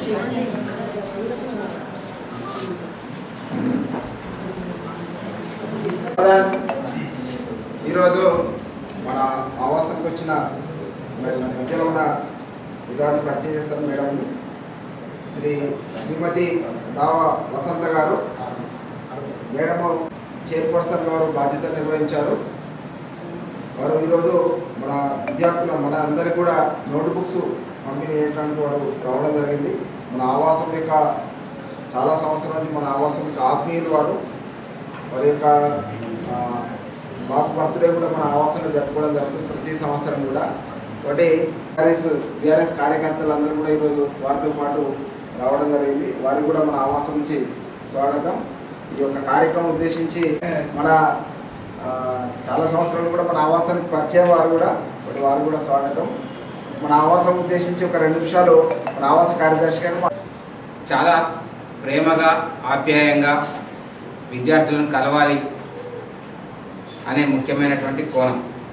ఈరోజు మన ఆవాసానికి వచ్చిన ముఖ్యమైన విధానం పరిచయం చేస్తారు మేడంని శ్రీ శ్రీమతి దావా వసంత గారు మేడము చైర్పర్సన్ గారు బాధ్యత నిర్వహించారు వారు ఈరోజు మన విద్యార్థుల మన అందరికి కూడా నోట్ బుక్స్ పంపిణీ చేయడానికి వారు రావడం జరిగింది మన ఆవాసం యొక్క చాలా సంవత్సరాల నుంచి మన ఆవాసం యొక్క ఆత్మీయులు వారు వారి యొక్క ఆ, బాబు బర్త్డే కూడా మన ఆవాసంలో జరుపుకోవడం జరుగుతుంది ప్రతి సంవత్సరం కూడా ఒకటి బీఆర్ఎస్ బీఆర్ఎస్ కార్యకర్తలందరూ కూడా ఈరోజు వారితో పాటు రావడం జరిగింది వారికి కూడా మన ఆవాసం నుంచి స్వాగతం ఈ యొక్క కార్యక్రమం ఉద్దేశించి మన ఆ, చాలా సంవత్సరాలు కూడా మన ఆవాసానికి పరిచయం వారు కూడా ఒకటి వారు కూడా స్వాగతం మన ఆవాసం ఉద్దేశించి ఒక రెండు నిమిషాలు మన ఆవాస కార్యదర్శి గారు మా- చాలా ప్రేమగా ఆప్యాయంగా విద్యార్థులను కలవాలి అనే ముఖ్యమైనటువంటి కోణం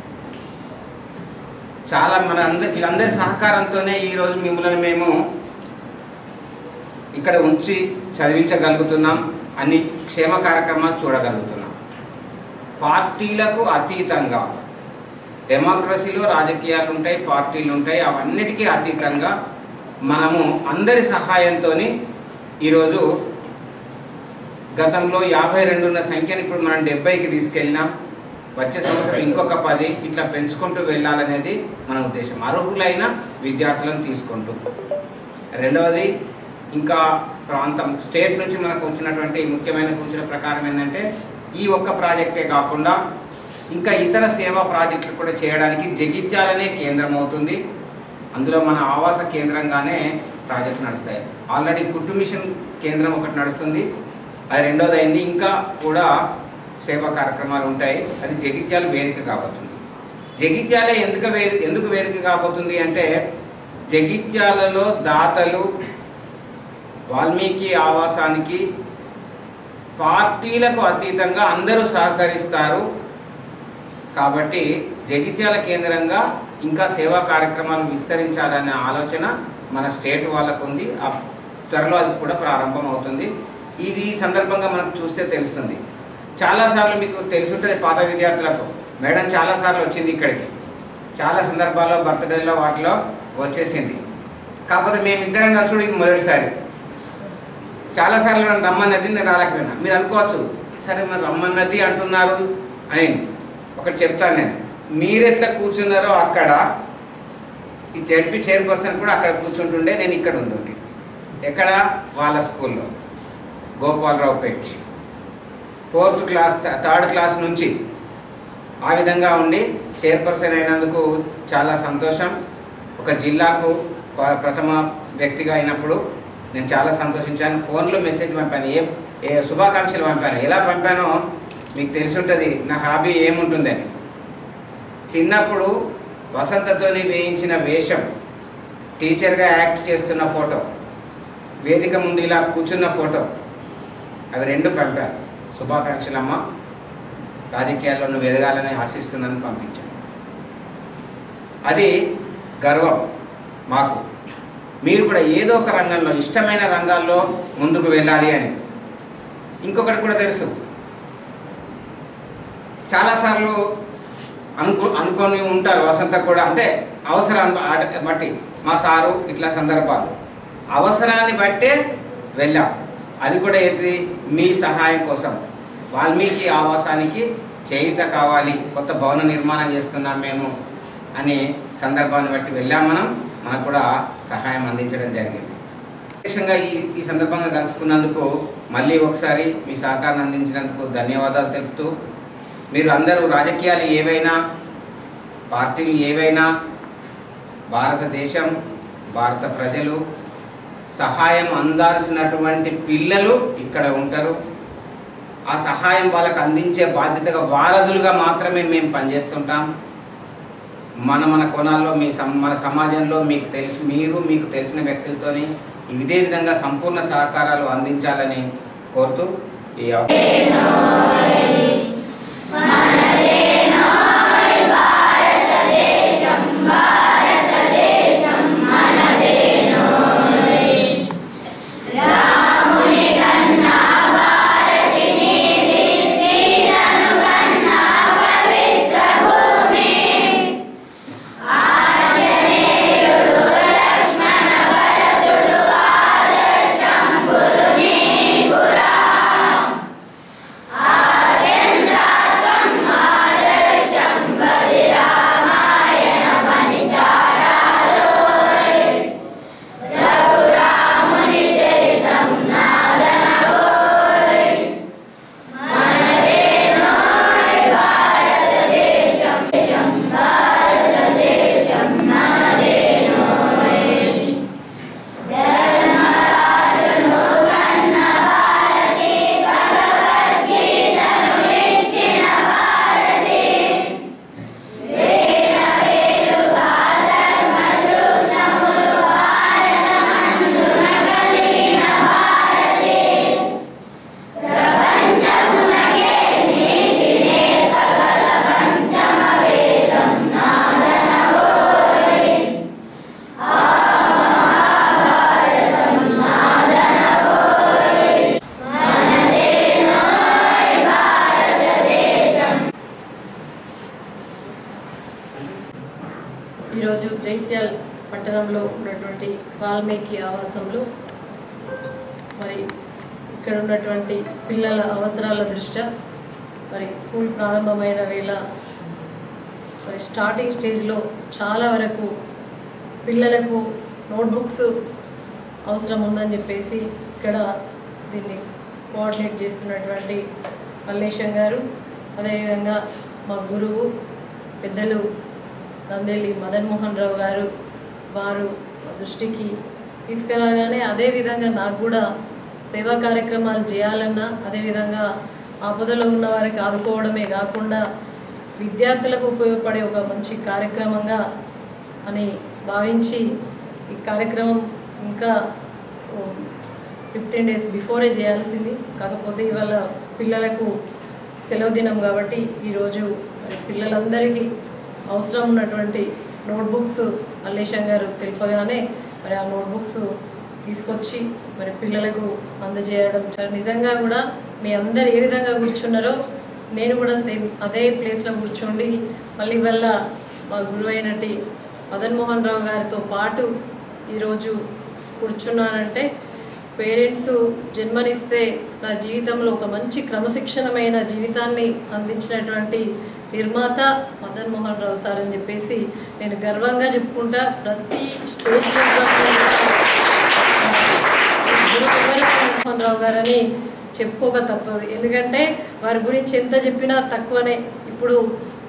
చాలా మన అందరి వీళ్ళందరి సహకారంతోనే ఈరోజు మిమ్మల్ని మేము ఇక్కడ ఉంచి చదివించగలుగుతున్నాం అన్ని క్షేమ కార్యక్రమాలు చూడగలుగుతున్నాం పార్టీలకు అతీతంగా డెమోక్రసీలో రాజకీయాలు ఉంటాయి పార్టీలు ఉంటాయి అవన్నిటికీ అతీతంగా మనము అందరి సహాయంతో ఈరోజు గతంలో యాభై రెండున్న సంఖ్యను ఇప్పుడు మనం డెబ్బైకి తీసుకెళ్ళినాం వచ్చే సంవత్సరం ఇంకొక పది ఇట్లా పెంచుకుంటూ వెళ్ళాలనేది మన ఉద్దేశం అర్హులైన విద్యార్థులను తీసుకుంటూ రెండవది ఇంకా ప్రాంతం స్టేట్ నుంచి మనకు వచ్చినటువంటి ముఖ్యమైన సూచన ప్రకారం ఏంటంటే ఈ ఒక్క ప్రాజెక్టే కాకుండా ఇంకా ఇతర సేవా ప్రాజెక్టులు కూడా చేయడానికి జగిత్యాలనే కేంద్రం అవుతుంది అందులో మన ఆవాస కేంద్రంగానే ప్రాజెక్ట్ నడుస్తాయి ఆల్రెడీ కుట్టు మిషన్ కేంద్రం ఒకటి నడుస్తుంది అది రెండోది అయింది ఇంకా కూడా సేవా కార్యక్రమాలు ఉంటాయి అది జగిత్యాల వేదిక కాబోతుంది జగిత్యాల ఎందుకు వేదిక ఎందుకు వేదిక కాబోతుంది అంటే జగిత్యాలలో దాతలు వాల్మీకి ఆవాసానికి పార్టీలకు అతీతంగా అందరూ సహకరిస్తారు కాబట్టి జగిత్యాల కేంద్రంగా ఇంకా సేవా కార్యక్రమాలు విస్తరించాలనే ఆలోచన మన స్టేట్ వాళ్ళకు ఉంది ఆ త్వరలో అది కూడా ప్రారంభం అవుతుంది ఇది ఈ సందర్భంగా మనకు చూస్తే తెలుస్తుంది చాలాసార్లు మీకు తెలుసుంటుంది పాత విద్యార్థులకు మేడం చాలాసార్లు వచ్చింది ఇక్కడికి చాలా సందర్భాల్లో బర్త్డేలో వాటిలో వచ్చేసింది కాకపోతే మేమిద్దరం కలిసి ఇది మొదటిసారి చాలాసార్లు నన్ను రమ్మన్నది నేను రాలేకపోయినా మీరు అనుకోవచ్చు సరే మరి రమ్మన్నది అంటున్నారు అని ఒకటి చెప్తాను నేను మీరెట్లా కూర్చున్నారో అక్కడ ఈ జడ్పీ చైర్పర్సన్ కూడా అక్కడ కూర్చుంటుండే నేను ఇక్కడ ఉంది ఎక్కడ వాళ్ళ స్కూల్లో Gopalarao Pet fourth class third class నుంచి ఆ విధంగా ఉండి చైర్పర్సన్ అయినందుకు చాలా సంతోషం ఒక జిల్లాకు ప- ప్రథమ వ్యక్తిగా అయినప్పుడు నేను చాలా సంతోషించాను ఫోన్లో మెసేజ్ పంపాను ఏ ఏ శుభాకాంక్షలు పంపాను ఎలా పంపానో మీకు తెలిసి ఉంటుంది నా హాబీ ఏముంటుందని చిన్నప్పుడు వసంతతోని వేయించిన వేషం టీచర్గా యాక్ట్ చేస్తున్న ఫోటో వేదిక ముందు ఇలా కూర్చున్న ఫోటో అవి రెండు పంపాను శుభాకాంక్షలమ్మ రాజకీయాల్లో నువ్వు ఎదగాలని ఆశిస్తున్నాను పంపించాను అది గర్వం మాకు మీరు కూడా ఏదో ఒక రంగంలో ఇష్టమైన రంగాల్లో ముందుకు వెళ్ళాలి అని ఇంకొకటి కూడా తెలుసు చాలాసార్లు అనుకో అనుకొని ఉంటారు వసంత కూడా అంటే అవసరాన్ని బ- బట్టి మా సారు ఇట్లా సందర్భాలు అవసరాన్ని బట్టే వెళ్ళాం అది కూడా ఏంటి మీ సహాయం కోసం వాల్మీకి ఆవాసానికి చేయుత కావాలి కొత్త భవన నిర్మాణం చేస్తున్నాం మేము అనే సందర్భాన్ని బట్టి వెళ్ళాం మనం మనకు కూడా సహాయం అందించడం జరిగింది విశేషంగా ఈ ఈ సందర్భంగా కలుసుకున్నందుకు మళ్ళీ ఒకసారి మీ సహకారం అందించినందుకు ధన్యవాదాలు తెలుపుతూ మీరు అందరూ రాజకీయాలు ఏవైనా పార్టీలు ఏవైనా భారతదేశం భారత ప్రజలు సహాయం అందాల్సినటువంటి పిల్లలు ఇక్కడ ఉంటారు ఆ సహాయం వాళ్ళకు అందించే బాధ్యతగా వారధులుగా మాత్రమే మేము పనిచేస్తుంటాం మన మన కోణాల్లో మీ సం మన సమాజంలో మీకు తెలిసి మీరు మీకు తెలిసిన వ్యక్తులతోని ఇదే విధంగా సంపూర్ణ సహకారాలు అందించాలని కోరుతూ ఈ అవ- మైదానంలో ఉన్నటువంటి వాల్మీకి ఆవాసంలో మరి ఇక్కడ ఉన్నటువంటి పిల్లల అవసరాల దృష్ట్యా మరి స్కూల్ ప్రారంభమైన వేళ మరి స్టార్టింగ్ స్టేజ్లో చాలా వరకు పిల్లలకు నోట్బుక్స్ అవసరం ఉందని చెప్పేసి ఇక్కడ దీన్ని కోఆర్డినేట్ చేస్తున్నటువంటి మల్లేశం గారు అదేవిధంగా మా గురువు పెద్దలు నందేలి మదన్ మోహన్ రావు గారు వారు మా దృష్టికి తీసుకురాగానే అదేవిధంగా నాకు కూడా సేవా కార్యక్రమాలు చేయాలన్నా అదేవిధంగా ఆపదలో ఉన్న వారికి ఆదుకోవడమే కాకుండా విద్యార్థులకు ఉపయోగపడే ఒక మంచి కార్యక్రమంగా అని భావించి ఈ కార్యక్రమం ఇంకా ఫిఫ్టీన్ డేస్ బిఫోరే చేయాల్సింది కాకపోతే ఇవాళ పిల్లలకు సెలవు దినం కాబట్టి ఈరోజు మరి పిల్లలందరికీ అవసరం ఉన్నటువంటి నోట్బుక్స్ మల్లేశం గారు తెలుపగానే మరి ఆ నోట్బుక్స్ తీసుకొచ్చి మరి పిల్లలకు అందజేయడం చాలా నిజంగా కూడా మీ అందరు ఏ విధంగా కూర్చున్నారో నేను కూడా సేమ్ అదే ప్లేస్లో కూర్చోండి మళ్ళీ వల్ల మా గురువు అయినటి మదన్ మోహన్ రావు గారితో పాటు ఈరోజు కూర్చున్నానంటే పేరెంట్స్ జన్మనిస్తే నా జీవితంలో ఒక మంచి క్రమశిక్షణమైన జీవితాన్ని అందించినటువంటి నిర్మాత మదన్ మోహన్ రావు సార్ అని చెప్పేసి నేను గర్వంగా చెప్పుకుంటా ప్రతి స్టేజ్ మోహన్ రావు గారని చెప్పుకోక తప్పదు ఎందుకంటే వారి గురించి ఎంత చెప్పినా తక్కువనే ఇప్పుడు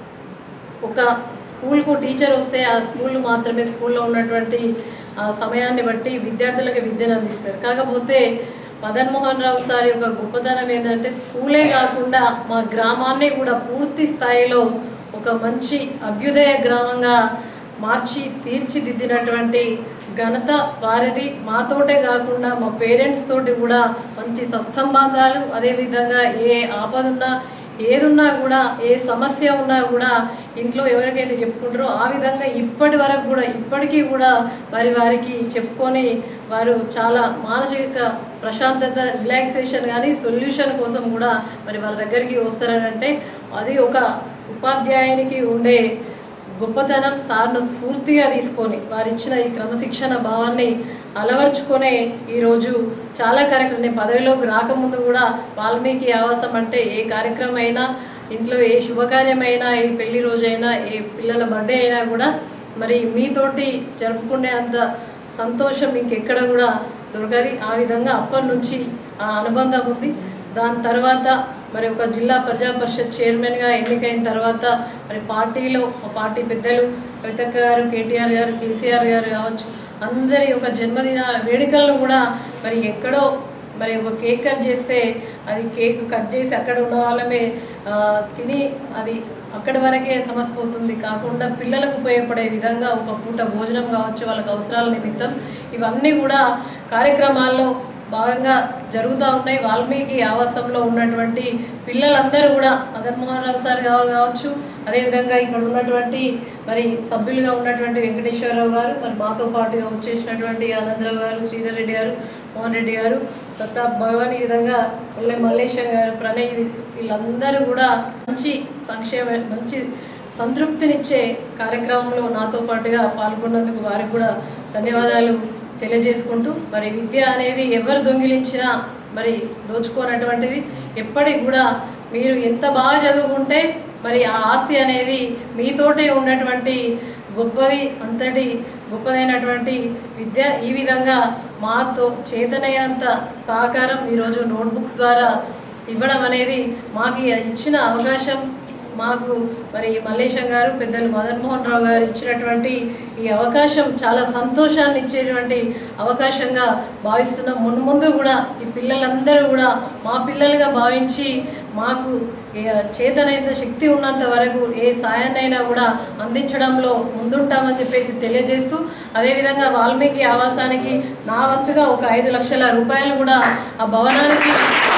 ఒక స్కూల్కు టీచర్ వస్తే ఆ స్కూల్ మాత్రమే స్కూల్లో ఉన్నటువంటి ఆ సమయాన్ని బట్టి విద్యార్థులకు విద్యను అందిస్తారు కాకపోతే మదన్ మోహన్ రావు సార్ యొక్క గొప్పతనం ఏంటంటే స్కూలే కాకుండా మా గ్రామాన్ని కూడా పూర్తి స్థాయిలో ఒక మంచి అభ్యుదయ గ్రామంగా మార్చి తీర్చిదిద్దినటువంటి ఘనత వారిది మాతోటే కాకుండా మా పేరెంట్స్ తోటి కూడా మంచి సత్సంబంధాలు అదేవిధంగా ఏ ఆపదున్నా ఏదున్నా కూడా ఏ సమస్య ఉన్నా కూడా ఇంట్లో ఎవరికైతే చెప్పుకుంటారో ఆ విధంగా ఇప్పటి వరకు కూడా ఇప్పటికీ కూడా వారి వారికి చెప్పుకొని వారు చాలా మానసిక ప్రశాంతత రిలాక్సేషన్ కానీ సొల్యూషన్ కోసం కూడా మరి వాళ్ళ దగ్గరికి వస్తారనంటే అది ఒక ఉపాధ్యాయునికి ఉండే గొప్పతనం సార్ను స్ఫూర్తిగా తీసుకొని వారిచ్చిన ఈ క్రమశిక్షణ భావాన్ని అలవర్చుకునే ఈరోజు చాలా కార్యక్రమం నేను పదవిలోకి రాకముందు కూడా వాల్మీకి ఆవాసం అంటే ఏ కార్యక్రమం అయినా ఇంట్లో ఏ శుభకార్యమైనా ఏ పెళ్లి రోజైనా ఏ పిల్లల బర్త్డే అయినా కూడా మరి మీతోటి జరుపుకునే అంత సంతోషం ఇంకెక్కడ కూడా దొరకది ఆ విధంగా అప్పటి నుంచి ఆ అనుబంధం ఉంది దాని తర్వాత మరి ఒక జిల్లా ప్రజా పరిషత్ చైర్మన్గా ఎన్నికైన తర్వాత మరి పార్టీలో మా పార్టీ పెద్దలు కవితక్క గారు కేటీఆర్ గారు కేసీఆర్ గారు కావచ్చు అందరి ఒక జన్మదిన వేడుకలను కూడా మరి ఎక్కడో మరి ఒక కేక్ కట్ చేస్తే అది కేక్ కట్ చేసి అక్కడ ఉన్న వాళ్ళమే ఆ, తిని అది అక్కడి వరకే సమసిపోతుంది కాకుండా పిల్లలకు ఉపయోగపడే విధంగా ఒక పూట భోజనం కావచ్చు వాళ్ళకి అవసరాల నిమిత్తం ఇవన్నీ కూడా కార్యక్రమాల్లో భాగంగా జరుగుతూ ఉన్నాయి వాల్మీకి ఆవాసంలో ఉన్నటువంటి పిల్లలందరూ కూడా మదన్ మోహన్ రావు సార్ గారు కావచ్చు అదేవిధంగా ఇక్కడ ఉన్నటువంటి మరి సభ్యులుగా ఉన్నటువంటి వెంకటేశ్వరరావు గారు మరి మాతో పాటుగా వచ్చేసినటువంటి ఆనందరావు గారు శ్రీధర్ రెడ్డి గారు మోహన్ రెడ్డి గారు ప్రతాప్ భగవాన్ ఈ విధంగా ముల్లె మల్లేశం గారు ప్రణయ్ వీ- వీళ్ళందరూ కూడా మంచి సంక్షేమ మంచి సంతృప్తినిచ్చే కార్యక్రమంలో నాతో పాటుగా పాల్గొన్నందుకు వారికి కూడా ధన్యవాదాలు తెలియజేసుకుంటూ మరి విద్య అనేది ఎవరు దొంగిలించినా మరి దోచుకోనటువంటిది ఎప్పటికి కూడా మీరు ఎంత బాగా చదువుకుంటే మరి ఆ ఆస్తి అనేది మీతోటే ఉన్నటువంటి గొప్పది అంతటి గొప్పదైనటువంటి విద్య ఈ విధంగా మాతో చేతనైనంత సహకారం ఈరోజు నోట్బుక్స్ ద్వారా ఇవ్వడం అనేది మాకు ఇచ్చిన అవకాశం మాకు మరి మల్లేశం గారు పెద్దలు మదన్ మోహన్ రావు గారు ఇచ్చినటువంటి ఈ అవకాశం చాలా సంతోషాన్ని ఇచ్చేటువంటి అవకాశంగా భావిస్తున్నాం ముందు ముందు కూడా ఈ పిల్లలందరూ కూడా మా పిల్లలుగా భావించి మాకు ఏ చేతనైన శక్తి ఉన్నంత వరకు ఏ సాయాన్నైనా కూడా అందించడంలో ముందుంటామని చెప్పేసి తెలియజేస్తూ అదేవిధంగా వాల్మీకి ఆవాసానికి నా వంతుగా ఒక ఐదు లక్షల రూపాయలు కూడా ఆ భవనానికి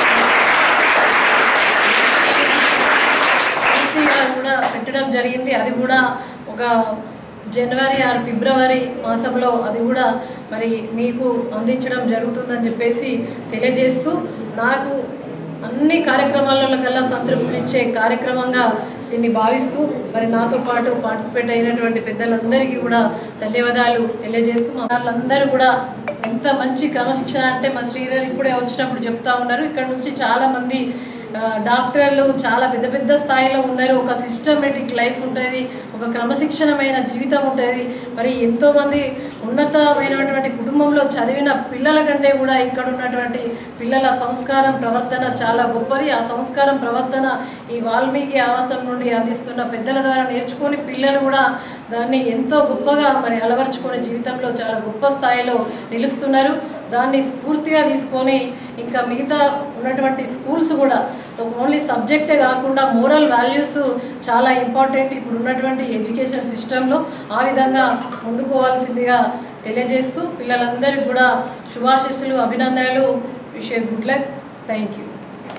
పూర్తిగా కూడా పెట్టడం జరిగింది అది కూడా ఒక జనవరి ఆర్ ఫిబ్రవరి మాసంలో అది కూడా మరి మీకు అందించడం జరుగుతుందని చెప్పేసి తెలియజేస్తూ నాకు అన్ని కార్యక్రమాలలో కల్లా సంతృప్తినిచ్చే కార్యక్రమంగా దీన్ని భావిస్తూ మరి నాతో పాటు పార్టిసిపేట్ అయినటువంటి పెద్దలందరికీ కూడా ధన్యవాదాలు తెలియజేస్తూ మా వాళ్ళందరూ కూడా ఎంత మంచి క్రమశిక్షణ అంటే మా శ్రీధర్ ఇప్పుడే వచ్చినప్పుడు చెప్తా ఉన్నారు ఇక్కడ నుంచి చాలా మంది ఆ, డాక్టర్లు చాలా పెద్ద పెద్ద స్థాయిలో ఉన్నారు ఒక సిస్టమేటిక్ లైఫ్ ఉంటుంది ఒక క్రమశిక్షణమైన జీవితం ఉంటుంది మరి ఎంతోమంది ఉన్నతమైనటువంటి కుటుంబంలో చదివిన పిల్లల కంటే కూడా ఇక్కడ ఉన్నటువంటి పిల్లల సంస్కారం ప్రవర్తన చాలా గొప్పది ఆ సంస్కారం ప్రవర్తన ఈ వాల్మీకి ఆవాసం నుండి అందిస్తున్న పెద్దల ద్వారా నేర్చుకొని పిల్లలు కూడా దాన్ని ఎంతో గొప్పగా మరి అలవర్చుకొని జీవితంలో చాలా గొప్ప స్థాయిలో నిలుస్తున్నారు దాన్ని స్ఫూర్తిగా తీసుకొని ఇంకా మిగతా ఉన్నటువంటి స్కూల్స్ కూడా సో ఓన్లీ సబ్జెక్టే కాకుండా మోరల్ వాల్యూస్ చాలా ఇంపార్టెంట్ ఇప్పుడు ఉన్నటువంటి ఎడ్యుకేషన్ సిస్టంలో ఆ విధంగా ముందుకోవాల్సిందిగా తెలియజేస్తూ పిల్లలందరికీ కూడా శుభాశిస్సులు అభినందనలు విషయ గుడ్ లక్ థ్యాంక్ యూ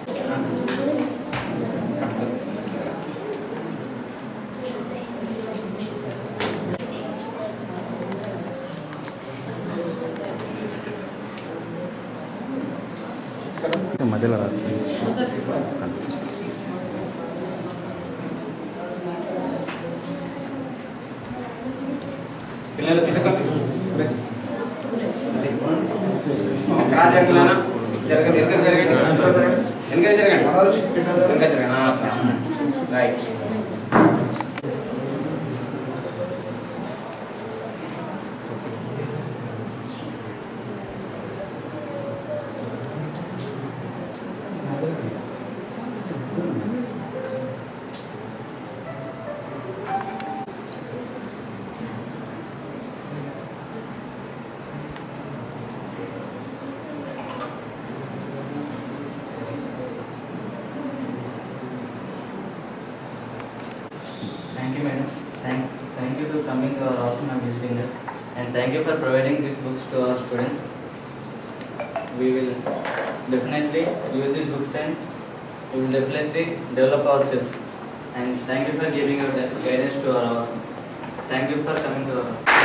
మధ్యలో రాదు పిల్లలు తీసుకొని రా జరగలేనా? జరగండి వెనక జరగండి వెనక జరగండి వెనక జరగండి ఆ, అట్లా. Right Thank you, madam. Thank, thank you to coming to our office and visiting us. And thank you for providing these books to our students. We will definitely use these books and we will definitely develop ourselves. And thank you for giving your guidance to our office. Thank you for coming to our office.